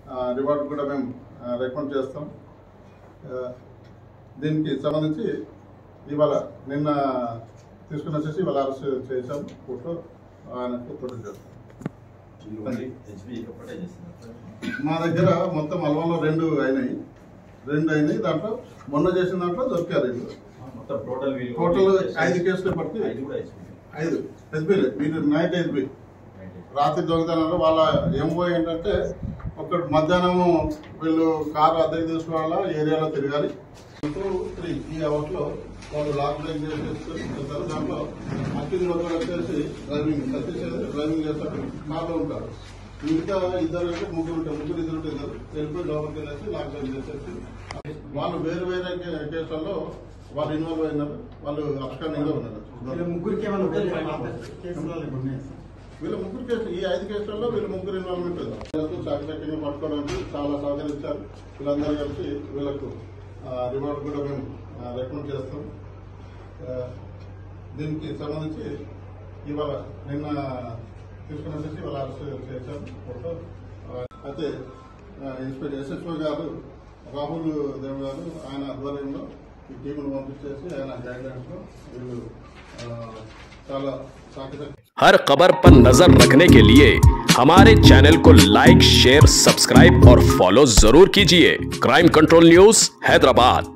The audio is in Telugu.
రివార్డ్ కూడా మేము రికమెండ్ చేస్తాం ఆ, దీనికి సంబంధించి ఇవాళ నిన్న తీసుకుని వచ్చేసి ఇవాళ అరెస్ట్ చేశాం కోర్టులో ఆయనకు ప్రొడ్యూస్ చేస్తాం హెచ్బి ఒకటే చేస్తున్నారు మా దగ్గర మొత్తం అల్వంలో రెండు అయినాయి రెండు అయినాయి దాంట్లో మొన్న చేసిన దాంట్లో దొరికారు రెండు మొత్తం టోటల్ వీళ్ళు టోటల్ ఐదు కేసులు పట్టి ఐదు కూడా హెచ్బి ఐదు ఎస్బీలే మీరు నైట్ ఎస్బీ రాత్రి దొంగతనాలు వాళ్ళ ఎంఓ ఏంటంటే ఒక మధ్యాహ్నం వీళ్ళు కారు అద్దెకి తీసుకోవాలా ఏరియాలో తిరగాలి టూ త్రీ ఈ అవర్స్ లో వాళ్ళు లాక్ బ్రేక్ చేసేసి దాంట్లో అక్కింది ఒకరు వచ్చేసి డ్రైవింగ్ సతీష్ డ్రైవింగ్ చేస్తారు కార్లో ఉంటారు మిగతా ఇద్దరు అంటే ముగ్గురు ఉంటారు ముగ్గురు ఇద్దరు ఉంటారు ఇద్దరు వెళ్ళిపోయి లోపలికి వెళ్ళేసి లాక్ బ్రేక్ చేసేసి వాళ్ళు వేరు వేరే కే- కేసులలో వాళ్ళు ఇన్వాల్వ్ అయినారు వాళ్ళు అప్స్టాండింగ్ ఉన్నారు వీళ్ళ ముగ్గురికి ఏమైనా ఉంటాయి కేసులు ఉన్నాయి వీళ్ళ ముగ్గురు కేసు ఈ ఐదు కేసులలో వీళ్ళ ముగ్గురు ఇన్వాల్వ్మెంట్ ఉంది వీళ్ళకు చాకచక్యంగా పట్టుకోవడానికి చాలా సహకరించారు వీళ్ళందరూ కలిసి వీళ్ళకు రివార్డ్ కూడా మేము రికమెండ్ చేస్తాం ఆ, దీనికి సంబంధించి ఇవాళ నిన్న తీసుకుని వచ్చేసి ఇవాళ అరెస్ట్ చేశాం కోర్టులో. ఆ, అయితే ఇన్స్పెక్టర్ ఎస్ఎస్ఓ గారు రాహుల్ దేవ్ గారు ఆయన ఆధ్వర్యంలో ఈ టీమును పంపించేసి ఆయన గైడ్ లైన్స్ లో వీళ్ళు ఆ, చాలా చాకచక్య हर खबर पर नजर रखने के लिए हमारे चैनल को लाइक शेयर सब्सक्राइब और फॉलो जरूर कीजिए क्राइम कंट्रोल न्यूज हैदराबाद